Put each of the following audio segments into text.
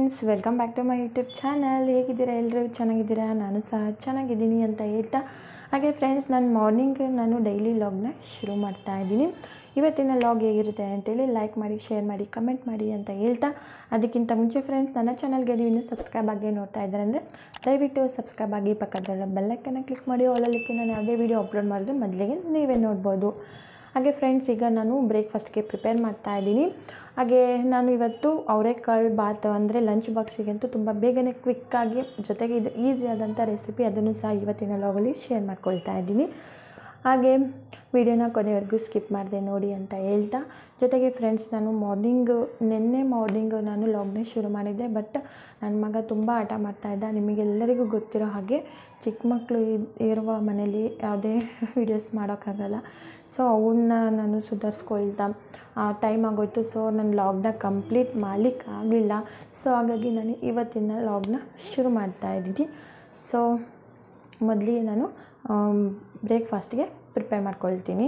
friends welcome back to my YouTube channel ಹೇಗಿದ್ದೀರಾ ಎಲ್ಲರೂ ಚೆನ್ನಾಗಿದ್ದೀರಾ ನಾನು ಸಹ ಚೆನ್ನಾಗಿದ್ದೀನಿ ಅಂತ ಹೇಳ್ತಾ ಹಾಗೆ ಫ್ರೆಂಡ್ಸ್ ನಾನು ಮಾರ್ನಿಂಗ್ ನಾನು ಡೈಲಿ ಲಾಗ್ನ ಶುರು ಮಾಡ್ತಾ ಇದ್ದೀನಿ ಇವತ್ತಿನ ಲಾಗ್ ಹೇಗಿರುತ್ತೆ ಅಂತೇಳಿ ಲೈಕ್ ಮಾಡಿ ಶೇರ್ ಮಾಡಿ ಕಮೆಂಟ್ ಮಾಡಿ ಅಂತ ಹೇಳ್ತಾ ಅದಕ್ಕಿಂತ ಮುಂಚೆ ಫ್ರೆಂಡ್ಸ್ ನನ್ನ ಚಾನಲ್ಗೆ ನೀವು ಇನ್ನೂ ಸಬ್ಸ್ಕ್ರೈಬ್ ಆಗಿ ನೋಡ್ತಾ ಇದ್ದಾರೆ ಅಂದರೆ ದಯವಿಟ್ಟು ಸಬ್ಸ್ಕ್ರೈಬ್ ಆಗಿ ಪಕ್ಕದಲ್ಲ ಬೆಲ್ಲೈಕನ್ನು ಕ್ಲಿಕ್ ಮಾಡಿ ಆಲಲ್ಲಿಕ್ಕೆ ನಾನು ಯಾವುದೇ ವೀಡಿಯೋ ಅಪ್ಲೋಡ್ ಮಾಡಿದ್ರೆ ಮೊದಲಿಗೆ ನೀವೇ ನೋಡ್ಬೋದು ಹಾಗೆ ಫ್ರೆಂಡ್ಸ್ ಈಗ ನಾನು ಬ್ರೇಕ್ಫಾಸ್ಟ್ಗೆ ಪ್ರಿಪೇರ್ ಮಾಡ್ತಾ ಇದ್ದೀನಿ ಹಾಗೆ ನಾನು ಇವತ್ತು ಅವರೆಕಾಳು ಬಾತ್ ಅಂದರೆ ಲಂಚ್ ಬಾಕ್ಸಿಗೆ ಅಂತೂ ತುಂಬ ಬೇಗನೆ ಕ್ವಿಕ್ಕಾಗಿ ಜೊತೆಗೆ ಇದು ಈಸಿ ಆದಂಥ ರೆಸಿಪಿ ಅದನ್ನು ಸಹ ಇವತ್ತಿನ ಲಾಗಲ್ಲಿ ಶೇರ್ ಮಾಡ್ಕೊಳ್ತಾ ಇದ್ದೀನಿ ಹಾಗೆ ವಿಡಿಯೋನ ಕೊನೆವರೆಗೂ ಸ್ಕಿಪ್ ಮಾಡಿದೆ ನೋಡಿ ಅಂತ ಹೇಳ್ತಾ ಜೊತೆಗೆ ಫ್ರೆಂಡ್ಸ್ ನಾನು ಮಾರ್ನಿಂಗು ನಿನ್ನೆ ಮಾರ್ನಿಂಗು ನಾನು ಲಾಗ್ನ ಶುರು ಮಾಡಿದ್ದೆ ಬಟ್ ನನ್ನ ಮಗ ತುಂಬ ಆಟ ಮಾಡ್ತಾಯಿದ್ದ ನಿಮಗೆಲ್ಲರಿಗೂ ಗೊತ್ತಿರೋ ಹಾಗೆ ಚಿಕ್ಕ ಮಕ್ಕಳು ಇರುವ ಮನೇಲಿ ಯಾವುದೇ ವೀಡಿಯೋಸ್ ಮಾಡೋಕ್ಕಾಗಲ್ಲ ಸೊ ಅವನ್ನ ನಾನು ಸುಧಾರಿಸ್ಕೊಳ್ತಾ ಟೈಮ್ ಆಗೋಯ್ತು ಸೊ ನಾನು ಲಾಗ್ನ ಕಂಪ್ಲೀಟ್ ಮಾಡ್ಲಿಕ್ಕೆ ಆಗಲಿಲ್ಲ ಸೊ ಹಾಗಾಗಿ ನಾನು ಇವತ್ತಿನ ಲಾಗ್ನ ಶುರು ಮಾಡ್ತಾ ಇದ್ದೀನಿ ಸೊ ಮೊದಲಿಗೆ ನಾನು ಬ್ರೇಕ್ಫಾಸ್ಟ್ಗೆ ಪ್ರಿಪೇರ್ ಮಾಡ್ಕೊಳ್ತೀನಿ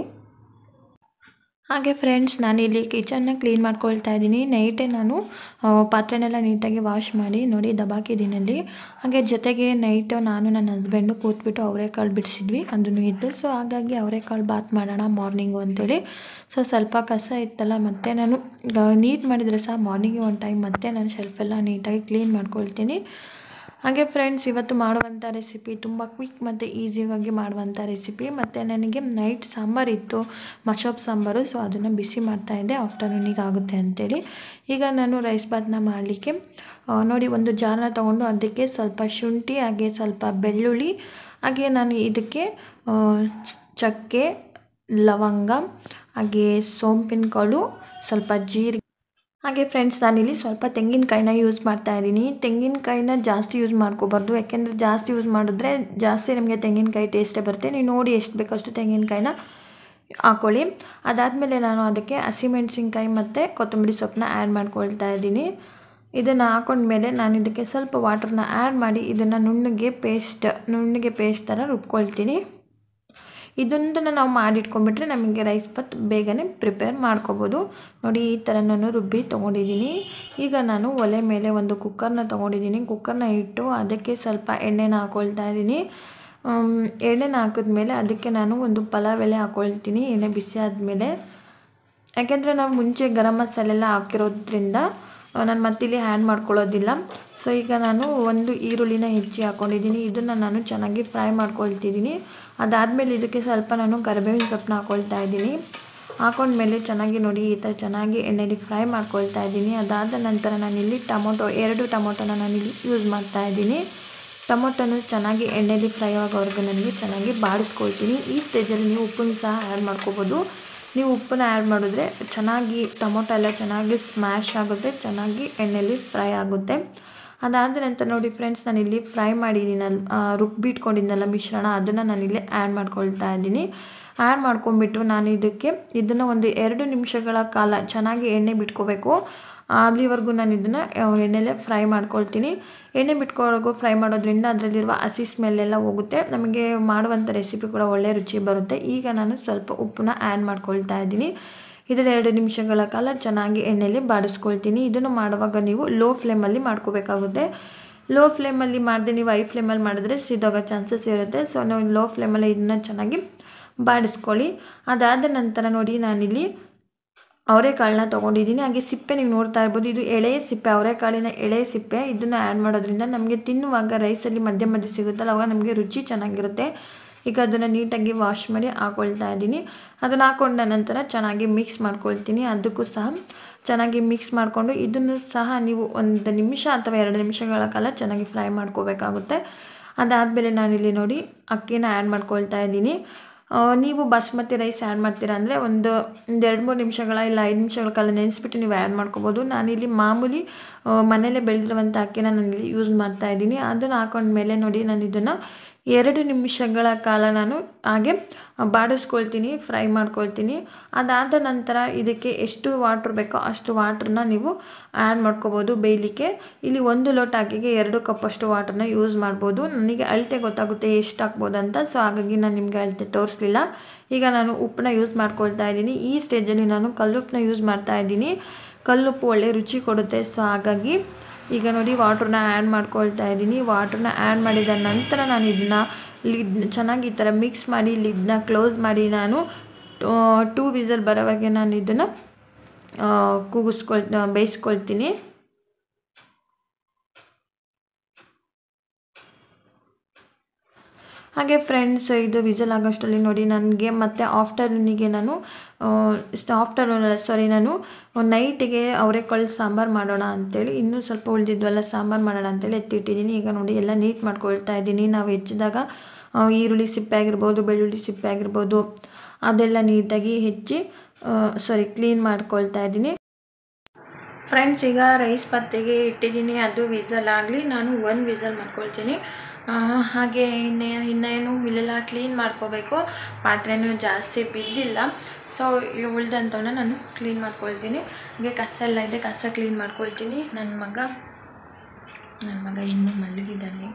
ಹಾಗೆ ಫ್ರೆಂಡ್ಸ್ ನಾನಿಲ್ಲಿ ಕಿಚನ್ನ ಕ್ಲೀನ್ ಮಾಡ್ಕೊಳ್ತಾ ಇದ್ದೀನಿ ನೈಟೇ ನಾನು ಪಾತ್ರೆನೆಲ್ಲ ನೀಟಾಗಿ ವಾಶ್ ಮಾಡಿ ನೋಡಿ ದಬಾಕಿದ್ದೀನಿ ಅಲ್ಲಿ ಹಾಗೆ ಜೊತೆಗೆ ನೈಟು ನಾನು ನನ್ನ ಹಸ್ಬೆಂಡು ಕೂತ್ಬಿಟ್ಟು ಅವರೆಕಾಳು ಬಿಡಿಸಿದ್ವಿ ಅದನ್ನು ಇದ್ದು ಸೊ ಹಾಗಾಗಿ ಅವರೆಕಾಳು ಬಾತ್ ಮಾಡೋಣ ಮಾರ್ನಿಂಗು ಅಂತೇಳಿ ಸೊ ಸ್ವಲ್ಪ ಕಸ ಇತ್ತಲ್ಲ ಮತ್ತೆ ನಾನು ನೀಟ್ ಮಾಡಿದರೆ ಸಹ ಮಾರ್ನಿಂಗ್ಗೆ ಒಂದು ಟೈಮ್ ಮತ್ತೆ ನಾನು ಶೆಲ್ಫೆಲ್ಲ ನೀಟಾಗಿ ಕ್ಲೀನ್ ಮಾಡ್ಕೊಳ್ತೀನಿ ಹಾಗೆ ಫ್ರೆಂಡ್ಸ್ ಇವತ್ತು ಮಾಡುವಂಥ ರೆಸಿಪಿ ತುಂಬ ಕ್ವಿಕ್ ಮತ್ತು ಈಸಿಯಾಗಿ ಮಾಡುವಂಥ ರೆಸಿಪಿ ಮತ್ತು ನನಗೆ ನೈಟ್ ಸಾಂಬಾರು ಇತ್ತು ಮಶೋಪ್ ಸಾಂಬಾರು ಸೊ ಅದನ್ನು ಬಿಸಿ ಮಾಡ್ತಾಯಿದ್ದೆ ಆಫ್ಟರ್ನೂನಿಗೆ ಆಗುತ್ತೆ ಅಂತೇಳಿ ಈಗ ನಾನು ರೈಸ್ ಬಾತ್ನ ಮಾಡಲಿಕ್ಕೆ ನೋಡಿ ಒಂದು ಜಾರನ್ನ ತೊಗೊಂಡು ಅದಕ್ಕೆ ಸ್ವಲ್ಪ ಶುಂಠಿ ಹಾಗೆ ಸ್ವಲ್ಪ ಬೆಳ್ಳುಳ್ಳಿ ಹಾಗೆ ನಾನು ಇದಕ್ಕೆ ಚಕ್ಕೆ ಲವಂಗ ಹಾಗೆ ಸೋಂಪಿನ ಕಾಳು ಸ್ವಲ್ಪ ಜೀರಿಗೆ ಹಾಗೆ ಫ್ರೆಂಡ್ಸ್ ನಾನಿಲ್ಲಿ ಸ್ವಲ್ಪ ತೆಂಗಿನಕಾಯಿನ ಯೂಸ್ ಮಾಡ್ತಾ ಇದ್ದೀನಿ ತೆಂಗಿನಕಾಯಿನ ಜಾಸ್ತಿ ಯೂಸ್ ಮಾಡ್ಕೋಬಾರ್ದು ಯಾಕೆಂದರೆ ಜಾಸ್ತಿ ಯೂಸ್ ಮಾಡಿದ್ರೆ ಜಾಸ್ತಿ ನಮಗೆ ತೆಂಗಿನಕಾಯಿ ಟೇಸ್ಟೇ ಬರುತ್ತೆ ನೀವು ನೋಡಿ ಎಷ್ಟು ಬೇಕಷ್ಟು ತೆಂಗಿನಕಾಯಿನ ಹಾಕ್ಕೊಳ್ಳಿ ಅದಾದಮೇಲೆ ನಾನು ಅದಕ್ಕೆ ಹಸಿಮೆಣ್ಸಿನ್ಕಾಯಿ ಮತ್ತು ಕೊತ್ತಂಬರಿ ಸೊಪ್ಪನ್ನ ಆ್ಯಡ್ ಮಾಡ್ಕೊಳ್ತಾ ಇದ್ದೀನಿ ಇದನ್ನು ಹಾಕೊಂಡ್ಮೇಲೆ ನಾನು ಇದಕ್ಕೆ ಸ್ವಲ್ಪ ವಾಟ್ರನ್ನ ಆ್ಯಡ್ ಮಾಡಿ ಇದನ್ನು ನುಣ್ಣಗೆ ಪೇಸ್ಟ್ ನುಣ್ಣಗೆ ಪೇಸ್ಟ್ ಥರ ರುಬ್ಕೊಳ್ತೀನಿ ಇದೊಂದನ್ನು ನಾವು ಮಾಡಿಟ್ಕೊಂಡ್ಬಿಟ್ರೆ ನಮಗೆ ರೈಸ್ ಬಾತ್ ಬೇಗನೆ ಪ್ರಿಪೇರ್ ಮಾಡ್ಕೋಬೋದು ನೋಡಿ ಈ ಥರ ನಾನು ರುಬ್ಬಿ ತೊಗೊಂಡಿದ್ದೀನಿ ಈಗ ನಾನು ಒಲೆ ಮೇಲೆ ಒಂದು ಕುಕ್ಕರ್ನ ತೊಗೊಂಡಿದ್ದೀನಿ ಕುಕ್ಕರ್ನ ಇಟ್ಟು ಅದಕ್ಕೆ ಸ್ವಲ್ಪ ಎಣ್ಣೆನ ಹಾಕ್ಕೊಳ್ತಾ ಇದ್ದೀನಿ ಎಣ್ಣೆನ ಹಾಕಿದ್ಮೇಲೆ ಅದಕ್ಕೆ ನಾನು ಒಂದು ಪಲಾವ್ ಎಲೆ ಹಾಕ್ಕೊಳ್ತೀನಿ ಎಣ್ಣೆ ಬಿಸಿ ಆದಮೇಲೆ ಯಾಕೆಂದರೆ ನಾವು ಮುಂಚೆ ಗರಂ ಮಸಾಲೆ ಎಲ್ಲ ಹಾಕಿರೋದ್ರಿಂದ ನಾನು ಮತ್ತಿಲ್ಲಿ ಹ್ಯಾಂಡ್ ಮಾಡ್ಕೊಳ್ಳೋದಿಲ್ಲ ಸೊ ಈಗ ನಾನು ಒಂದು ಈರುಳ್ಳಿನ ಹೆಚ್ಚಿ ಹಾಕ್ಕೊಂಡಿದ್ದೀನಿ ಇದನ್ನು ನಾನು ಚೆನ್ನಾಗಿ ಫ್ರೈ ಮಾಡ್ಕೊಳ್ತಿದ್ದೀನಿ ಅದಾದಮೇಲೆ ಇದಕ್ಕೆ ಸ್ವಲ್ಪ ನಾನು ಕರಿಬೇವಿನ ಸೊಪ್ಪನ್ನ ಹಾಕ್ಕೊಳ್ತಾ ಇದ್ದೀನಿ ಹಾಕೊಂಡ್ಮೇಲೆ ಚೆನ್ನಾಗಿ ನೋಡಿ ಈ ಥರ ಚೆನ್ನಾಗಿ ಎಣ್ಣೆಲಿ ಫ್ರೈ ಮಾಡ್ಕೊಳ್ತಾ ಇದ್ದೀನಿ ಅದಾದ ನಂತರ ನಾನಿಲ್ಲಿ ಟೊಮೊಟೊ ಎರಡು ಟೊಮೊಟೊನ ನಾನಿಲ್ಲಿ ಯೂಸ್ ಮಾಡ್ತಾ ಇದ್ದೀನಿ ಟೊಮೊಟೊನ ಚೆನ್ನಾಗಿ ಎಣ್ಣೆಲಿ ಫ್ರೈ ಆಗೋವರೆಗೂ ನನಗೆ ಚೆನ್ನಾಗಿ ಬಾಡಿಸ್ಕೊಳ್ತೀನಿ ಈ ಸ್ಟೇಜಲ್ಲಿ ನೀವು ಉಪ್ಪನ್ನು ಸಹ ಆ್ಯಡ್ ಮಾಡ್ಕೋಬೋದು ನೀವು ಉಪ್ಪನ್ನ ಆ್ಯಡ್ ಮಾಡಿದ್ರೆ ಚೆನ್ನಾಗಿ ಟೊಮೊಟೊ ಎಲ್ಲ ಚೆನ್ನಾಗಿ ಸ್ಮ್ಯಾಶ್ ಆಗುತ್ತೆ ಚೆನ್ನಾಗಿ ಎಣ್ಣೆಲಿ ಫ್ರೈ ಆಗುತ್ತೆ ಅದಾದ ನಂತರ ನೋಡಿ ಫ್ರೆಂಡ್ಸ್ ನಾನಿಲ್ಲಿ ಫ್ರೈ ಮಾಡಿದ್ದೀನಲ್ಲ ರುಬ್ಬಿಟ್ಕೊಂಡಿದ್ನಲ್ಲ ಮಿಶ್ರಣ ಅದನ್ನು ನಾನಿಲ್ಲಿ ಆ್ಯಡ್ ಮಾಡ್ಕೊಳ್ತಾ ಇದ್ದೀನಿ ಆ್ಯಡ್ ಮಾಡ್ಕೊಂಬಿಟ್ಟು ನಾನು ಇದಕ್ಕೆ ಇದನ್ನು ಒಂದು ಎರಡು ನಿಮಿಷಗಳ ಕಾಲ ಚೆನ್ನಾಗಿ ಎಣ್ಣೆ ಬಿಟ್ಕೋಬೇಕು ಅಲ್ಲಿವರೆಗೂ ನಾನು ಇದನ್ನು ಎಣ್ಣೆಲೆ ಫ್ರೈ ಮಾಡ್ಕೊಳ್ತೀನಿ ಎಣ್ಣೆ ಬಿಟ್ಕೊಳ್ಳೋಗೂ ಫ್ರೈ ಮಾಡೋದ್ರಿಂದ ಅದರಲ್ಲಿರುವ ಹಸಿ ಸ್ಮೆಲ್ಲೆಲ್ಲ ಹೋಗುತ್ತೆ ನಮಗೆ ಮಾಡುವಂಥ ರೆಸಿಪಿ ಕೂಡ ಒಳ್ಳೆ ರುಚಿ ಬರುತ್ತೆ ಈಗ ನಾನು ಸ್ವಲ್ಪ ಉಪ್ಪನ್ನ ಆ್ಯಡ್ ಮಾಡ್ಕೊಳ್ತಾ ಇದ್ದೀನಿ ಇದರ ಎರಡು ನಿಮಿಷಗಳ ಕಾಲ ಚೆನ್ನಾಗಿ ಎಣ್ಣೆಯಲ್ಲಿ ಬಾಡಿಸ್ಕೊಳ್ತೀನಿ ಇದನ್ನು ಮಾಡುವಾಗ ನೀವು ಲೋ ಫ್ಲೇಮಲ್ಲಿ ಮಾಡ್ಕೋಬೇಕಾಗುತ್ತೆ ಲೋ ಫ್ಲೇಮಲ್ಲಿ ಮಾಡಿದೆ ನೀವು ಐ ಫ್ಲೇಮಲ್ಲಿ ಮಾಡಿದ್ರೆ ಸಿದೋಗೋ ಚಾನ್ಸಸ್ ಇರುತ್ತೆ ಸೊ ನಾವು ಲೋ ಫ್ಲೇಮಲ್ಲಿ ಇದನ್ನು ಚೆನ್ನಾಗಿ ಬಾಡಿಸ್ಕೊಳ್ಳಿ ಅದಾದ ನಂತರ ನೋಡಿ ನಾನಿಲ್ಲಿ ಅವರೆಕಾಳನ್ನ ತೊಗೊಂಡಿದ್ದೀನಿ ಹಾಗೆ ಸಿಪ್ಪೆ ನೀವು ನೋಡ್ತಾ ಇರ್ಬೋದು ಇದು ಎಳೆಯ ಸಿಪ್ಪೆ ಅವರೆಕಾಳಿನ ಎಳೆಯ ಸಿಪ್ಪೆ ಇದನ್ನು ಆ್ಯಡ್ ಮಾಡೋದ್ರಿಂದ ನಮಗೆ ತಿನ್ನುವಾಗ ರೈಸಲ್ಲಿ ಮಧ್ಯೆ ಮಧ್ಯೆ ಸಿಗುತ್ತಲ್ಲ ಅವಾಗ ನಮಗೆ ರುಚಿ ಚೆನ್ನಾಗಿರುತ್ತೆ ಈಗ ಅದನ್ನು ನೀಟಾಗಿ ವಾಶ್ ಮಾಡಿ ಹಾಕ್ಕೊಳ್ತಾ ಇದ್ದೀನಿ ಅದನ್ನು ಹಾಕ್ಕೊಂಡ ನಂತರ ಚೆನ್ನಾಗಿ ಮಿಕ್ಸ್ ಮಾಡ್ಕೊಳ್ತೀನಿ ಅದಕ್ಕೂ ಸಹ ಚೆನ್ನಾಗಿ ಮಿಕ್ಸ್ ಮಾಡಿಕೊಂಡು ಇದನ್ನು ಸಹ ನೀವು ಒಂದು ನಿಮಿಷ ಅಥವಾ ಎರಡು ನಿಮಿಷಗಳ ಕಾಲ ಚೆನ್ನಾಗಿ ಫ್ರೈ ಮಾಡ್ಕೋಬೇಕಾಗುತ್ತೆ ಅದಾದಮೇಲೆ ನಾನಿಲ್ಲಿ ನೋಡಿ ಅಕ್ಕಿನ ಆ್ಯಡ್ ಮಾಡ್ಕೊಳ್ತಾ ಇದ್ದೀನಿ ನೀವು ಬಾಸ್ಮತಿ ರೈಸ್ ಆ್ಯಡ್ ಮಾಡ್ತೀರಾ ಅಂದರೆ ಒಂದು ಒಂದು ಎರಡು ಮೂರು ನಿಮಿಷಗಳ ಇಲ್ಲ ಐದು ನಿಮಿಷಗಳ ಕಾಲ ನೆನೆಸ್ಬಿಟ್ಟು ನೀವು ಆ್ಯಡ್ ಮಾಡ್ಕೋಬೋದು ನಾನಿಲ್ಲಿ ಮಾಮೂಲಿ ಮನೇಲೇ ಬೆಳೆದಿರುವಂಥ ಅಕ್ಕಿನ ನಾನಿಲ್ಲಿ ಯೂಸ್ ಮಾಡ್ತಾ ಇದ್ದೀನಿ ಅದನ್ನು ಹಾಕೊಂಡ್ಮೇಲೆ ನೋಡಿ ನಾನು ಇದನ್ನು ಎರಡು ನಿಮಿಷಗಳ ಕಾಲ ನಾನು ಹಾಗೆ ಬಾಡಿಸ್ಕೊಳ್ತೀನಿ ಫ್ರೈ ಮಾಡ್ಕೊಳ್ತೀನಿ ಅದಾದ ನಂತರ ಇದಕ್ಕೆ ಎಷ್ಟು ವಾಟ್ರ್ ಬೇಕೋ ಅಷ್ಟು ವಾಟ್ರನ್ನ ನೀವು ಆ್ಯಡ್ ಮಾಡ್ಕೋಬೋದು ಬೇಯಲಿಕ್ಕೆ ಇಲ್ಲಿ ಒಂದು ಲೋಟ ಅಕ್ಕಿಗೆ ಎರಡು ಕಪ್ಪಷ್ಟು ವಾಟ್ರನ್ನ ಯೂಸ್ ಮಾಡ್ಬೋದು ನನಗೆ ಅಳತೆ ಗೊತ್ತಾಗುತ್ತೆ ಎಷ್ಟು ಹಾಕ್ಬೋದು ಅಂತ ಸೊ ಹಾಗಾಗಿ ನಾನು ನಿಮಗೆ ಅಳತೆ ತೋರಿಸ್ಲಿಲ್ಲ ಈಗ ನಾನು ಉಪ್ಪನ್ನ ಯೂಸ್ ಮಾಡ್ಕೊಳ್ತಾ ಇದ್ದೀನಿ ಈ ಸ್ಟೇಜಲ್ಲಿ ನಾನು ಕಲ್ಲುಪ್ಪನ್ನ ಯೂಸ್ ಮಾಡ್ತಾ ಇದ್ದೀನಿ ಕಲ್ಲುಪ್ಪು ಒಳ್ಳೆ ರುಚಿ ಕೊಡುತ್ತೆ ಸೊ ಹಾಗಾಗಿ ಈಗ ನೋಡಿ ವಾಟ್ರನ್ನ ಆ್ಯಡ್ ಮಾಡ್ಕೊಳ್ತಾ ಇದ್ದೀನಿ ವಾಟ್ರನ್ನ ಆ್ಯಡ್ ಮಾಡಿದ ನಂತರ ನಾನು ಇದನ್ನ ಲಿಡ್ ಚೆನ್ನಾಗಿ ಈ ಥರ ಮಿಕ್ಸ್ ಮಾಡಿ ಲಿಡ್ನ ಕ್ಲೋಸ್ ಮಾಡಿ ನಾನು ಟೂ ವಿಸಲ್ ಬರೋವರೆಗೆ ನಾನು ಇದನ್ನು ಕೂಗಿಸ್ಕೊಳ್ ಬೇಯಿಸ್ಕೊಳ್ತೀನಿ ಹಾಗೆ ಫ್ರೆಂಡ್ಸ್ ಇದು ವಿಸಲ್ ಆಗೋಷ್ಟರಲ್ಲಿ ನೋಡಿ ನನಗೆ ಮತ್ತು ಆಫ್ಟರ್ನೂನಿಗೆ ನಾನು ಆಫ್ಟರ್ನೂನ್ ಅಲ್ಲ ಸಾರಿ ನಾನು ನೈಟಿಗೆ ಅವರೆಕಾಳು ಸಾಂಬಾರು ಮಾಡೋಣ ಅಂತೇಳಿ ಇನ್ನೂ ಸ್ವಲ್ಪ ಉಳಿದಿದ್ವಲ್ಲ ಸಾಂಬಾರು ಮಾಡೋಣ ಅಂತೇಳಿ ಎತ್ತಿಟ್ಟಿದ್ದೀನಿ ಈಗ ನೋಡಿ ಎಲ್ಲ ನೀಟ್ ಮಾಡ್ಕೊಳ್ತಾ ಇದ್ದೀನಿ ನಾವು ಹೆಚ್ಚಿದಾಗ ಈರುಳ್ಳಿ ಸಿಪ್ಪೆ ಆಗಿರ್ಬೋದು ಬೆಳ್ಳುಳ್ಳಿ ಸಿಪ್ಪೆ ಆಗಿರ್ಬೋದು ಅದೆಲ್ಲ ನೀಟಾಗಿ ಹೆಚ್ಚಿ ಸಾರಿ ಕ್ಲೀನ್ ಮಾಡ್ಕೊಳ್ತಾ ಇದ್ದೀನಿ ಫ್ರೆಂಡ್ಸ್ ಈಗ ರೈಸ್ ಪತ್ತೆಗೆ ಇಟ್ಟಿದ್ದೀನಿ ಅದು ವಿಸಲ್ ಆಗಲಿ ನಾನು ಒಂದು ವಿಸಲ್ ಮಾಡ್ಕೊಳ್ತೀನಿ ಹಾಗೆ ಇನ್ನೇ ಇನ್ನೇನು ಇಲ್ಲೆಲ್ಲ ಕ್ಲೀನ್ ಮಾಡ್ಕೋಬೇಕು ಪಾತ್ರೆನೂ ಜಾಸ್ತಿ ಬಿದ್ದಿಲ್ಲ ಸೊ ಉಳ್ದಂಥವನ್ನ ನಾನು ಕ್ಲೀನ್ ಮಾಡ್ಕೊಳ್ತೀನಿ ಹಾಗೆ ಕಸ ಎಲ್ಲ ಇದೆ ಕಸ ಕ್ಲೀನ್ ಮಾಡ್ಕೊಳ್ತೀನಿ ನನ್ನ ಮಗ ನನ್ನ ಮಗ ಇನ್ನೂ ಮಲಗಿದ್ದಾನೆ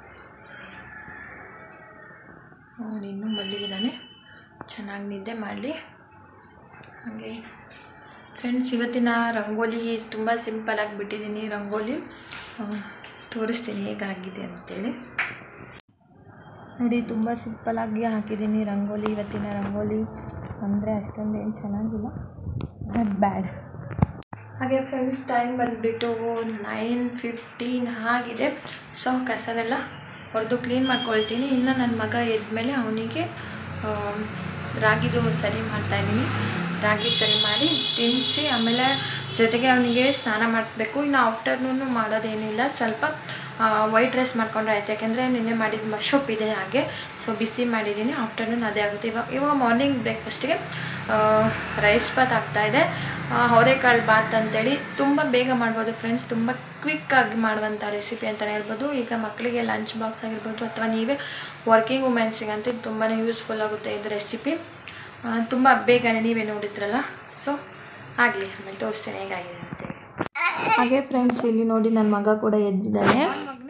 ಅವನು ಇನ್ನೂ ಮಲಗಿದ್ದಾನೆ ಚೆನ್ನಾಗಿ ನಿದ್ದೆ ಮಾಡಲಿ ಹಾಗೆ ಫ್ರೆಂಡ್ಸ್ ಇವತ್ತಿನ ರಂಗೋಲಿ ತುಂಬ ಸಿಂಪಲಾಗಿ ಬಿಟ್ಟಿದ್ದೀನಿ ರಂಗೋಲಿ ತೋರಿಸ್ತೀನಿ ಹೇಗಾಗಿದೆ ಅಂತೇಳಿ ನೋಡಿ ತುಂಬ ಸಿಂಪಲಾಗಿ ಹಾಕಿದ್ದೀನಿ ರಂಗೋಲಿ ಇವತ್ತಿನ ರಂಗೋಲಿ ಅಂದರೆ ಅಷ್ಟೊಂದು ಏನು ಚೆನ್ನಾಗಿಲ್ಲ ನಾಟ್ ಬ್ಯಾಡ್ ಹಾಗೆ ಫ್ರೆಂಡ್ಸ್ ಟೈಮ್ ಬಂದುಬಿಟ್ಟು ನೈನ್ ಫಿಫ್ಟೀನ್ ಆಗಿದೆ ಸೊ ಕಸನೆಲ್ಲ ಹೊಡೆದು ಕ್ಲೀನ್ ಮಾಡ್ಕೊಳ್ತೀನಿ ಇನ್ನು ನನ್ನ ಮಗ ಎದ್ಮೇಲೆ ಅವನಿಗೆ ರಾಗಿದು ಸರಿ ಮಾಡ್ತಾಯಿದ್ದೀನಿ ರಾಗಿ ಸರಿ ಮಾಡಿ ತಿನ್ನಿಸಿ ಆಮೇಲೆ ಜೊತೆಗೆ ಅವನಿಗೆ ಸ್ನಾನ ಮಾಡಬೇಕು ಇನ್ನು ಆಫ್ಟರ್ನೂನು ಮಾಡೋದೇನಿಲ್ಲ ಸ್ವಲ್ಪ ವೈಟ್ ರೈಸ್ ಮಾಡ್ಕೊಂಡ್ರೆ ಆಯ್ತು ಯಾಕೆಂದರೆ ನಿನ್ನೆ ಮಾಡಿದ ಮಶಪ್ ಇದೆ ಹಾಗೆ ಸೊ ಬಿಸಿ ಮಾಡಿದ್ದೀನಿ ಆಫ್ಟರ್ನೂನ್ ಅದೇ ಆಗುತ್ತೆ ಇವಾಗ ಇವಾಗ ಮಾರ್ನಿಂಗ್ ಬ್ರೇಕ್ಫಾಸ್ಟಿಗೆ ರೈಸ್ ಬಾತ್ ಆಗ್ತಾಯಿದೆ ಅವರೆಕಾಳು ಬಾತ್ ಅಂತೇಳಿ ತುಂಬ ಬೇಗ ಮಾಡ್ಬೋದು ಫ್ರೆಂಡ್ಸ್ ತುಂಬ ಕ್ವಿಕ್ಕಾಗಿ ಮಾಡುವಂಥ ರೆಸಿಪಿ ಅಂತಲೇ ಹೇಳ್ಬೋದು ಈಗ ಮಕ್ಕಳಿಗೆ ಲಂಚ್ ಬಾಕ್ಸ್ ಆಗಿರ್ಬೋದು ಅಥವಾ ನೀವೇ ವರ್ಕಿಂಗ್ ವುಮೆನ್ಸಿಗಂತೂ ತುಂಬಾ ಯೂಸ್ಫುಲ್ ಆಗುತ್ತೆ ಇದು ರೆಸಿಪಿ ತುಂಬ ಬೇಗನೆ ನೀವೇ ನೋಡಿದ್ರಲ್ಲ ಸೊ ಆಗಲಿ ಆಮೇಲೆ ತೋರಿಸ್ತೇನೆ ಹೇಗಾಗಿದೆ ಅಂತೇಳಿ ಹಾಗೆ ಫ್ರೆಂಡ್ಸ್ ಇಲ್ಲಿ ನೋಡಿ ನನ್ನ ಮಗ ಕೂಡ ಎದ್ದಿದ್ದಾನೆ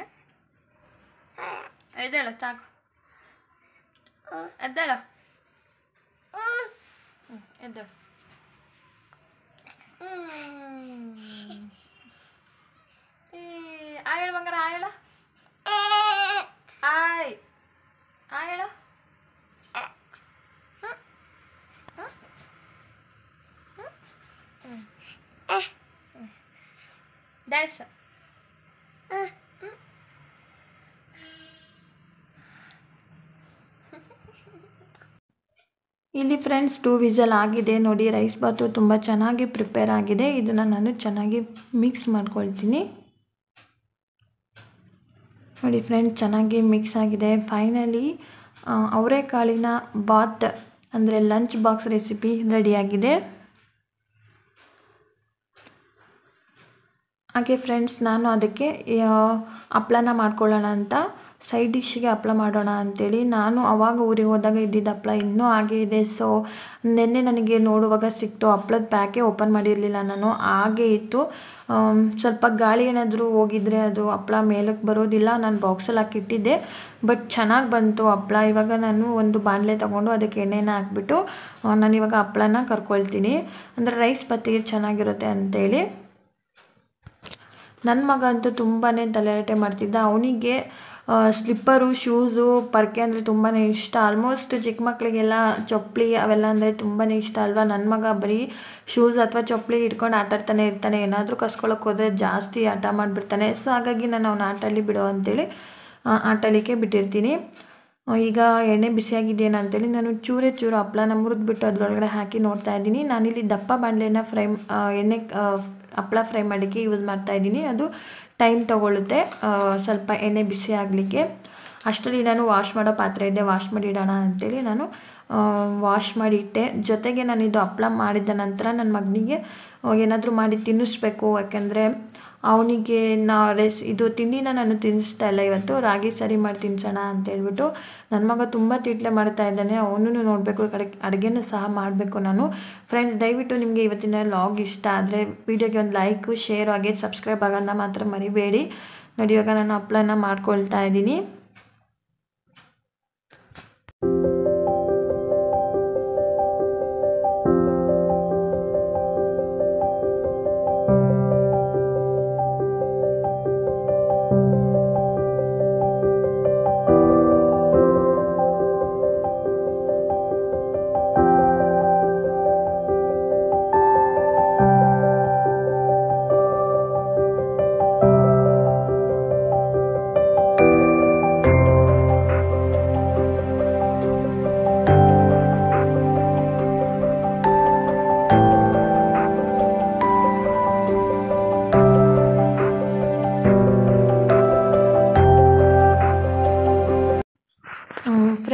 ಎದ್ದೇಳ ಸಾಕು ಎದ್ದೇಳ ಎದ್ದೇಳ ಆಯಳ ಬಂಗಾರ ಆಯಳ ಆಯ್ ಆಯಳ ಡ್ಯಾನ್ಸ್ ಇಲ್ಲಿ ಫ್ರೆಂಡ್ಸ್ ಟೂ ವಿಸಲ್ ಆಗಿದೆ ನೋಡಿ ರೈಸ್ ಬಾತು ತುಂಬ ಚೆನ್ನಾಗಿ ಪ್ರಿಪೇರ್ ಆಗಿದೆ ಇದನ್ನು ನಾನು ಚೆನ್ನಾಗಿ ಮಿಕ್ಸ್ ಮಾಡ್ಕೊಳ್ತೀನಿ ನೋಡಿ ಫ್ರೆಂಡ್ಸ್ ಚೆನ್ನಾಗಿ ಮಿಕ್ಸ್ ಆಗಿದೆ ಫೈನಲಿ ಅವರೆಕಾಳಿನ ಬಾತ್ ಅಂದರೆ ಲಂಚ್ ಬಾಕ್ಸ್ ರೆಸಿಪಿ ರೆಡಿಯಾಗಿದೆ ಹಾಗೆ ಫ್ರೆಂಡ್ಸ್ ನಾನು ಅದಕ್ಕೆ ಹಪ್ಳನ ಮಾಡ್ಕೊಳ್ಳೋಣ ಅಂತ ಸೈಡ್ ಡಿಶ್ಗೆ ಹಪ್ಳ ಮಾಡೋಣ ಅಂಥೇಳಿ ನಾನು ಅವಾಗ ಊರಿಗೆ ಹೋದಾಗ ಇದ್ದಿದ್ದ ಹಪ್ಳ ಇನ್ನೂ ಹಾಗೆ ಇದೆ ಸೊ ನಿನ್ನೆ ನನಗೆ ನೋಡುವಾಗ ಸಿಕ್ತು ಹಪ್ಳದ ಪ್ಯಾಕೇ ಓಪನ್ ಮಾಡಿರಲಿಲ್ಲ ನಾನು ಹಾಗೆ ಇತ್ತು ಸ್ವಲ್ಪ ಗಾಳಿ ಏನಾದರೂ ಹೋಗಿದ್ರೆ ಅದು ಹಪ್ಳ ಮೇಲಕ್ಕೆ ಬರೋದಿಲ್ಲ ನಾನು ಬಾಕ್ಸಲ್ಲಿ ಹಾಕಿಟ್ಟಿದ್ದೆ ಬಟ್ ಚೆನ್ನಾಗಿ ಬಂತು ಹಪ್ಳ ಇವಾಗ ನಾನು ಒಂದು ಬಾಣಲೆ ತೊಗೊಂಡು ಅದಕ್ಕೆ ಎಣ್ಣೆನ ಹಾಕ್ಬಿಟ್ಟು ನಾನು ಇವಾಗ ಹಪ್ಳನ ಕರ್ಕೊಳ್ತೀನಿ ಅಂದರೆ ರೈಸ್ ಪತ್ತಿಗೆ ಚೆನ್ನಾಗಿರುತ್ತೆ ಅಂತೇಳಿ ನನ್ನ ಮಗ ಅಂತೂ ತುಂಬಾ ತಲೆಹರಟೆ ಮಾಡ್ತಿದ್ದ ಅವನಿಗೆ ಸ್ಲಿಪ್ಪರು ಶೂಸು ಪರ್ಕೆ ಅಂದರೆ ತುಂಬಾ ಇಷ್ಟ ಆಲ್ಮೋಸ್ಟ್ ಚಿಕ್ಕ ಮಕ್ಕಳಿಗೆಲ್ಲ ಚಪ್ಪಲಿ ಅವೆಲ್ಲ ಅಂದರೆ ತುಂಬಾ ಇಷ್ಟ ಅಲ್ವಾ ನನ್ನ ಮಗ ಬರೀ ಶೂಸ್ ಅಥವಾ ಚಪ್ಪಲಿ ಇಟ್ಕೊಂಡು ಆಟ ಆಡ್ತಾನೆ ಇರ್ತಾನೆ ಏನಾದರೂ ಕಸ್ಕೊಳಕ್ಕೆ ಹೋದರೆ ಜಾಸ್ತಿ ಆಟ ಮಾಡಿಬಿಡ್ತಾನೆ ಸೊ ಹಾಗಾಗಿ ನಾನು ಅವ್ನ ಆಟಾಡಲಿ ಬಿಡು ಅಂತೇಳಿ ಆಟಾಡಲಿಕ್ಕೆ ಬಿಟ್ಟಿರ್ತೀನಿ ಈಗ ಎಣ್ಣೆ ಬಿಸಿಯಾಗಿದೆಯೇನೋ ಅಂತೇಳಿ ನಾನು ಚೂರೇ ಚೂರು ಹಪ್ಳನ ಮುರಿದ್ಬಿಟ್ಟು ಅದರೊಳಗಡೆ ಹಾಕಿ ನೋಡ್ತಾ ಇದ್ದೀನಿ ನಾನಿಲ್ಲಿ ದಪ್ಪ ಬಾಣಲೆನ ಫ್ರೈ ಎಣ್ಣೆ ಹಪ್ಳ ಫ್ರೈ ಮಾಡೋಕ್ಕೆ ಯೂಸ್ ಮಾಡ್ತಾಯಿದ್ದೀನಿ ಅದು ಟೈಮ್ ತೊಗೊಳುತ್ತೆ ಸ್ವಲ್ಪ ಎಣ್ಣೆ ಬಿಸಿ ಆಗಲಿಕ್ಕೆ ಅಷ್ಟರಲ್ಲಿ ನಾನು ವಾಶ್ ಮಾಡೋ ಪಾತ್ರೆ ಇದೆ ವಾಶ್ ಮಾಡಿ ಇಡೋಣ ಅಂತೇಳಿ ನಾನು ವಾಶ್ ಮಾಡಿ ಇಟ್ಟೆ ಜೊತೆಗೆ ನಾನು ಇದು ಹಪ್ಳ ಮಾಡಿದ ನಂತರ ನನ್ನ ಮಗನಿಗೆ ಏನಾದರೂ ಮಾಡಿ ತಿನ್ನಿಸ್ಬೇಕು ಯಾಕೆಂದರೆ ಅವನಿಗೆ ನಾ ರೆಸ್ ಇದು ತಿಂಡಿನ ನಾನು ತಿನ್ನಿಸ್ತಾ ಇಲ್ಲ ಇವತ್ತು ರಾಗಿ ಸರಿ ಮಾಡಿ ತಿನ್ಸೋಣ ಅಂತ ಹೇಳ್ಬಿಟ್ಟು ನನ್ನ ಮಗ ತುಂಬ ತಿಟ್ಲೆ ಮಾಡ್ತಾ ಇದ್ದಾನೆ ಅವನು ನೋಡಬೇಕು ಕಡೆ ಅಡುಗೆನೂ ಸಹ ಮಾಡಬೇಕು ನಾನು ಫ್ರೆಂಡ್ಸ್ ದಯವಿಟ್ಟು ನಿಮಗೆ ಇವತ್ತಿನ ಲಾಗ್ ಇಷ್ಟ ಆದರೆ ವೀಡಿಯೋಗೆ ಒಂದು ಲೈಕು ಶೇರ್ ಹಾಗೆ ಸಬ್ಸ್ಕ್ರೈಬ್ ಆಗೋದನ್ನ ಮಾತ್ರ ಮರಿಬೇಡಿ ನೋಡಿ ಇವಾಗ ನಾನು ಹಪ್ಳನ ಮಾಡ್ಕೊಳ್ತಾ ಇದ್ದೀನಿ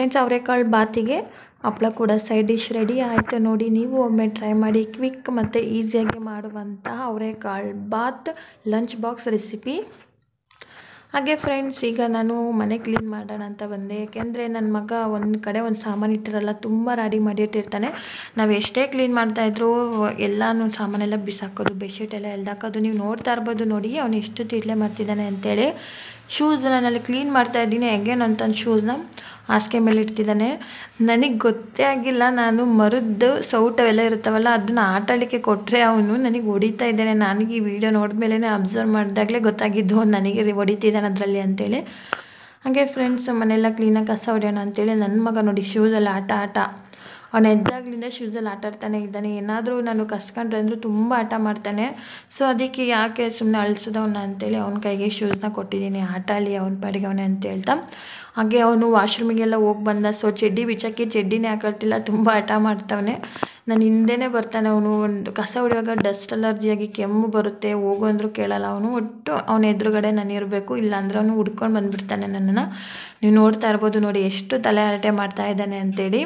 ಫ್ರೆಂಡ್ಸ್ ಅವರೆಕಾಳು ಬಾತಿಗೆ ಹಪ್ಳ ಕೂಡ ಸೈಡ್ ಡಿಶ್ ರೆಡಿ ಆಯಿತು ನೋಡಿ ನೀವು ಒಮ್ಮೆ ಟ್ರೈ ಮಾಡಿ ಕ್ವಿಕ್ ಮತ್ತು ಈಸಿಯಾಗಿ ಮಾಡುವಂತಹ ಅವರೆಕಾಳು ಬಾತ್ ಲಂಚ್ ಬಾಕ್ಸ್ ರೆಸಿಪಿ ಹಾಗೆ ಫ್ರೆಂಡ್ಸ್ ಈಗ ನಾನು ಮನೆ ಕ್ಲೀನ್ ಮಾಡೋಣ ಅಂತ ಬಂದೆ ಯಾಕೆಂದರೆ ನನ್ನ ಮಗ ಒಂದು ಕಡೆ ಒಂದು ಸಾಮಾನು ಇಟ್ಟಿರಲ್ಲ ತುಂಬ ರಾಡಿ ಮಾಡಿ ಇಟ್ಟಿರ್ತಾನೆ ನಾವು ಎಷ್ಟೇ ಕ್ಲೀನ್ ಮಾಡ್ತಾಯಿದ್ರು ಎಲ್ಲನೂ ಸಾಮಾನೆಲ್ಲ ಬಿಸಾಕೋದು ಬೆಡ್ಶೀಟ್ ಎಲ್ಲ ಎಲ್ದಾಕೋದು ನೀವು ನೋಡ್ತಾ ಇರ್ಬೋದು ನೋಡಿ ಅವನು ಎಷ್ಟು ತಿಡ್ಲೆ ಮಾಡ್ತಿದ್ದಾನೆ ಅಂತೇಳಿ ಶೂಸ್ ನಾನಲ್ಲಿ ಕ್ಲೀನ್ ಮಾಡ್ತಾ ಇದ್ದೀನಿ ಹೆಂಗೇನು ಅಂತ ಶೂಸ್ನ ಹಾಸಿಗೆ ಮೇಲೆ ಇಡ್ತಿದ್ದಾನೆ ನನಗೆ ಗೊತ್ತೇ ಆಗಿಲ್ಲ ನಾನು ಮರದ್ದು ಸೌಟ್ ಅವೆಲ್ಲ ಇರುತ್ತವಲ್ಲ ಅದನ್ನ ಆಟ ಆಡಲಿಕ್ಕೆ ಕೊಟ್ಟರೆ ಅವನು ನನಗೆ ಹೊಡಿತಾ ಇದ್ದಾನೆ ನನಗೆ ಈ ವಿಡಿಯೋ ನೋಡಿದ್ಮೇಲೆ ಅಬ್ಸರ್ವ್ ಮಾಡಿದಾಗಲೇ ಗೊತ್ತಾಗಿದ್ದು ಅವ್ನು ನನಗೆ ಹೊಡಿತಿದ್ದಾನೆ ಅದರಲ್ಲಿ ಅಂತೇಳಿ ಹಾಗೆ ಫ್ರೆಂಡ್ಸ್ ಮನೆಯೆಲ್ಲ ಕ್ಲೀನಾಗಿ ಕಸ ಹೊಡೆಯೋಣ ಅಂತೇಳಿ ನನ್ನ ಮಗ ನೋಡಿ ಶೂಸಲ್ಲಿ ಆಟ ಆಟ ಅವನು ಎದ್ದಾಗ್ಲಿಂದ ಶೂಸಲ್ಲಿ ಆಟ ಆಡ್ತಾನೆ ಇದ್ದಾನೆ ಏನಾದರೂ ನಾನು ಕಸ್ಕೊಂಡ್ರೆ ಅಂದರೂ ತುಂಬ ಆಟ ಮಾಡ್ತಾನೆ ಸೊ ಅದಕ್ಕೆ ಯಾಕೆ ಸುಮ್ಮನೆ ಅಳಿಸೋದವನ್ನ ಅಂತೇಳಿ ಅವನ ಕೈಗೆ ಶೂಸ್ನ ಕೊಟ್ಟಿದ್ದೀನಿ ಆಟ ಆಡಲಿ ಅವನ ಪಾಡಿಗೆ ಅವನೇ ಅಂತ ಹೇಳ್ತಾ ಹಾಗೆ ಅವನು ವಾಶ್ರೂಮಿಗೆಲ್ಲ ಹೋಗಿ ಬಂದ ಸೊ ಚಡ್ಡಿ ಬಿಚ್ಚಕ್ಕೆ ಚಡ್ಡಿನೇ ಹಾಕೊಳ್ತಿಲ್ಲ ತುಂಬ ಹಠ ಮಾಡ್ತಾವನೆ ನಾನು ಹಿಂದೆನೇ ಬರ್ತಾನೆ ಅವನು ಒಂದು ಕಸ ಹೊಡೆಯುವಾಗ ಡಸ್ಟ್ ಅಲರ್ಜಿಯಾಗಿ ಕೆಮ್ಮು ಬರುತ್ತೆ ಹೋಗು ಅಂದರೂ ಕೇಳಲ್ಲ ಅವನು ಒಟ್ಟು ಅವನ ಎದುರುಗಡೆ ನಾನು ಇರಬೇಕು ಇಲ್ಲಾಂದ್ರೆ ಅವನು ಹುಡ್ಕೊಂಡು ಬಂದುಬಿಡ್ತಾನೆ ನನ್ನನ್ನು ನೀವು ನೋಡ್ತಾ ಇರ್ಬೋದು ನೋಡಿ ಎಷ್ಟು ತಲೆ ಹರಟೆ ಮಾಡ್ತಾ ಇದ್ದಾನೆ ಅಂತೇಳಿ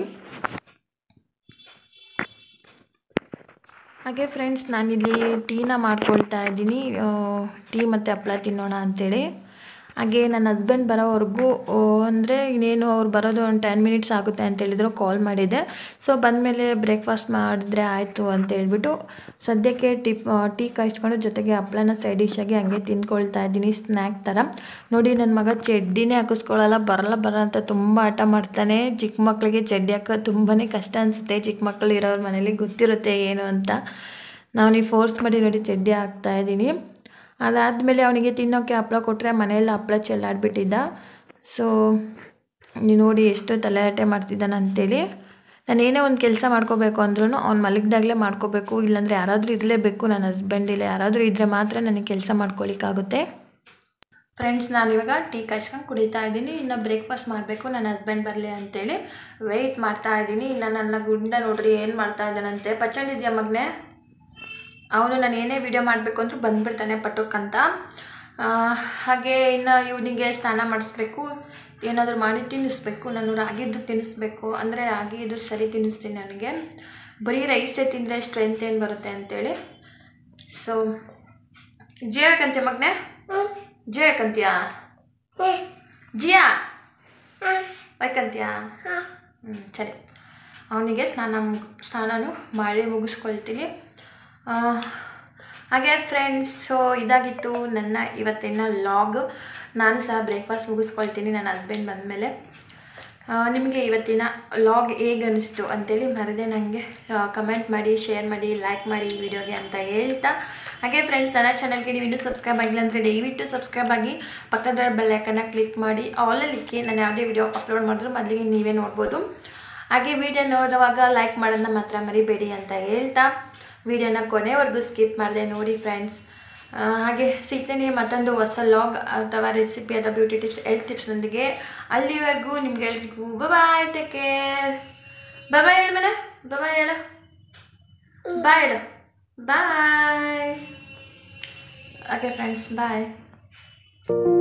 ಹಾಗೆ ಫ್ರೆಂಡ್ಸ್ ನಾನಿಲ್ಲಿ ಟೀನ ಮಾಡ್ಕೊಳ್ತಾ ಇದ್ದೀನಿ ಟೀ ಮತ್ತು ಹಪ್ಳ ತಿನ್ನೋಣ ಅಂಥೇಳಿ ಹಾಗೆ ನನ್ನ ಹಸ್ಬೆಂಡ್ ಬರೋವರೆಗೂ ಅಂದರೆ ಇನ್ನೇನು ಅವ್ರು ಬರೋದು ಒಂದು ಟೆನ್ ಮಿನಿಟ್ಸ್ ಆಗುತ್ತೆ ಅಂತ ಹೇಳಿದ್ರು ಕಾಲ್ ಮಾಡಿದ್ದೆ ಸೊ ಬಂದಮೇಲೆ ಬ್ರೇಕ್ಫಾಸ್ಟ್ ಮಾಡಿದ್ರೆ ಆಯಿತು ಅಂತ ಹೇಳ್ಬಿಟ್ಟು ಸದ್ಯಕ್ಕೆ ಟಿಫ್ ಟೀ ಕಾಯಿಸ್ಕೊಂಡು ಜೊತೆಗೆ ಹಪ್ಳನ ಸೈಡ್ ಡಿಶಾಗಿ ಹಂಗೆ ತಿನ್ಕೊಳ್ತಾ ಇದ್ದೀನಿ ಸ್ನ್ಯಾಕ್ ಥರ ನೋಡಿ ನನ್ನ ಮಗ ಚಡ್ಡಿನೇ ಹಾಕಿಸ್ಕೊಳ್ಳಲ್ಲ ಬರಲ್ಲ ಬರಲ್ಲ ಅಂತ ತುಂಬ ಆಟ ಮಾಡ್ತಾನೆ ಚಿಕ್ಕ ಮಕ್ಕಳಿಗೆ ಚಡ್ಡಿ ಹಾಕೋದು ತುಂಬಾ ಕಷ್ಟ ಅನಿಸುತ್ತೆ ಚಿಕ್ಕ ಮಕ್ಕಳು ಇರೋರ ಮನೇಲಿ ಗೊತ್ತಿರುತ್ತೆ ಏನು ಅಂತ ನಾನು ಈ ಫೋರ್ಸ್ ಮಾಡಿ ನೋಡಿ ಚಡ್ಡಿ ಹಾಕ್ತಾ ಇದ್ದೀನಿ ಅದಾದಮೇಲೆ ಅವನಿಗೆ ತಿನ್ನೋಕ್ಕೆ ಹಪ್ಳ ಕೊಟ್ಟರೆ ಮನೆಯಲ್ಲಿ ಹಪ್ಳ ಚೆಲ್ಲಾಡ್ಬಿಟ್ಟಿದ್ದ ಸೊ ನೀವು ನೋಡಿ ಎಷ್ಟು ತಲೆಹರಟೆ ಮಾಡ್ತಿದ್ದಾನೆ ಅಂತೇಳಿ ನಾನು ಏನೇ ಒಂದು ಕೆಲಸ ಮಾಡ್ಕೋಬೇಕು ಅಂದ್ರೂ ಅವ್ನು ಮಲಗಿದಾಗಲೇ ಮಾಡ್ಕೋಬೇಕು ಇಲ್ಲಾಂದರೆ ಯಾರಾದರೂ ಇರಲೇಬೇಕು ನನ್ನ ಹಸ್ಬೆಂಡ್ ಇಲ್ಲ ಯಾರಾದರೂ ಇದ್ದರೆ ಮಾತ್ರ ನನಗೆ ಕೆಲಸ ಮಾಡ್ಕೊಳ್ಳಿಕ್ಕಾಗುತ್ತೆ ಫ್ರೆಂಡ್ಸ್ ನಾನಿವಾಗ ಟೀ ಕಾಯ್ಸ್ಕೊಂಡು ಕುಡಿತಾ ಇದ್ದೀನಿ ಇನ್ನು ಬ್ರೇಕ್ಫಾಸ್ಟ್ ಮಾಡಬೇಕು ನನ್ನ ಹಸ್ಬೆಂಡ್ ಬರಲಿ ಅಂತೇಳಿ ವೆಯ್ಟ್ ಮಾಡ್ತಾ ಇದ್ದೀನಿ ಇನ್ನು ನನ್ನ ಗುಂಡ ನೋಡ್ರಿ ಏನು ಮಾಡ್ತಾ ಇದ್ದಾನಂತೆ ಪಚ್ಚಂಡಿದ್ಯಾ ಮಗನೇ ಅವನು ನಾನು ಏನೇ ವಿಡಿಯೋ ಮಾಡಬೇಕು ಅಂದರೂ ಬಂದುಬಿಡ್ತಾನೆ ಪಟುಕ್ ಅಂತ ಆ, ಹಾಗೆ ಇನ್ನು ಇವನಿಗೆ ಸ್ನಾನ ಮಾಡಿಸ್ಬೇಕು ಏನಾದರೂ ಮಾಡಿ ತಿನ್ನಿಸ್ಬೇಕು ನಾನು ರಾಗಿದ್ದು ತಿನ್ನಿಸ್ಬೇಕು ಅಂದರೆ ರಾಗಿದು ಸರಿ ತಿನ್ನಿಸ್ತೀನಿ ನನಗೆ ಬರೀ ರೈಸೇ ತಿಂದರೆ ಸ್ಟ್ರೆಂತ್ ಏನು ಬರುತ್ತೆ ಅಂತೇಳಿ ಸೊ ಜೀವಕಂತೆ ಮಗನೇ ಜೀವಕಂತೀಯಾ ಜಿಯಾ ಬೈಕಂತೀಯಾ ಹ್ಞೂ ಸರಿ ಅವನಿಗೆ ಸ್ನಾನ ಮುಗ್ ಸ್ನಾನನೂ ಮಾಡಿ ಮುಗಿಸ್ಕೊಳ್ತೀನಿ ಆ, ಹಾಗೆ ಫ್ರೆಂಡ್ಸ್ ಸೊ ಇದಾಗಿತ್ತು ನನ್ನ ಇವತ್ತಿನ ಲಾಗ್ ನಾನು ಸಹ ಬ್ರೇಕ್ಫಾಸ್ಟ್ ಮುಗಿಸ್ಕೊಳ್ತೀನಿ ನನ್ನ ಹಸ್ಬೆಂಡ್ ಬಂದಮೇಲೆ ನಿಮಗೆ ಇವತ್ತಿನ ಲಾಗ್ ಹೇಗೆ ಅನ್ನಿಸ್ತು ಅಂತೇಳಿ ಮರದೆ ನನಗೆ ಕಮೆಂಟ್ ಮಾಡಿ ಶೇರ್ ಮಾಡಿ ಲೈಕ್ ಮಾಡಿ ಈ ವಿಡಿಯೋಗೆ ಅಂತ ಹೇಳ್ತಾ ಹಾಗೆ ಫ್ರೆಂಡ್ಸ್ ನನ್ನ ಚಾನಲ್ಗೆ ನೀವು ಇನ್ನೂ ಸಬ್ಸ್ಕ್ರೈಬ್ ಆಗಿಲ್ಲ ಅಂದರೆ ದಯವಿಟ್ಟು ಸಬ್ಸ್ಕ್ರೈಬ್ ಆಗಿ ಪಕ್ಕದ ಬೆಲ್ಲೈಕನ್ನ ಕ್ಲಿಕ್ ಮಾಡಿ ಆಲಲ್ಲಿಕ್ಕೆ ನಾನು ಯಾವುದೇ ವಿಡಿಯೋ ಅಪ್ಲೋಡ್ ಮಾಡಿದ್ರು ಮೊದಲಿಗೆ ನೀವೇ ನೋಡ್ಬೋದು ಹಾಗೆ ವಿಡಿಯೋ ನೋಡುವಾಗ ಲೈಕ್ ಮಾಡೋದನ್ನ ಮಾತ್ರ ಮರಿಬೇಡಿ ಅಂತ ಹೇಳ್ತಾ ವಿಡಿಯೋನ ಕೊನೆವರೆಗೂ ಸ್ಕಿಪ್ ಮಾಡಿದೆ ನೋಡಿ ಫ್ರೆಂಡ್ಸ್ ಹಾಗೆ ಸಿಗ್ತೇನೆ ಮತ್ತೊಂದು ಹೊಸ ಲಾಗ್ ಅಥವಾ ರೆಸಿಪಿ ಅಥವಾ ಬ್ಯೂಟಿ ಟಿಪ್ಸ್ ಹೆಲ್ತ್ ಟಿಪ್ಸ್ನೊಂದಿಗೆ ಅಲ್ಲಿವರೆಗೂ ನಿಮ್ಗೆ ಎಲ್ರಿಗೂ ಬಾಯ್ ಟೇಕ್ ಕೇರ್ ಬಾಯ್ ಹೇಳು ಮೇಲೆ ಬಾಯ್ ಹೇಳು ಬಾಯ್ ಹೇಳು ಬಾಯ್ ಓಕೆ ಫ್ರೆಂಡ್ಸ್ ಬಾಯ್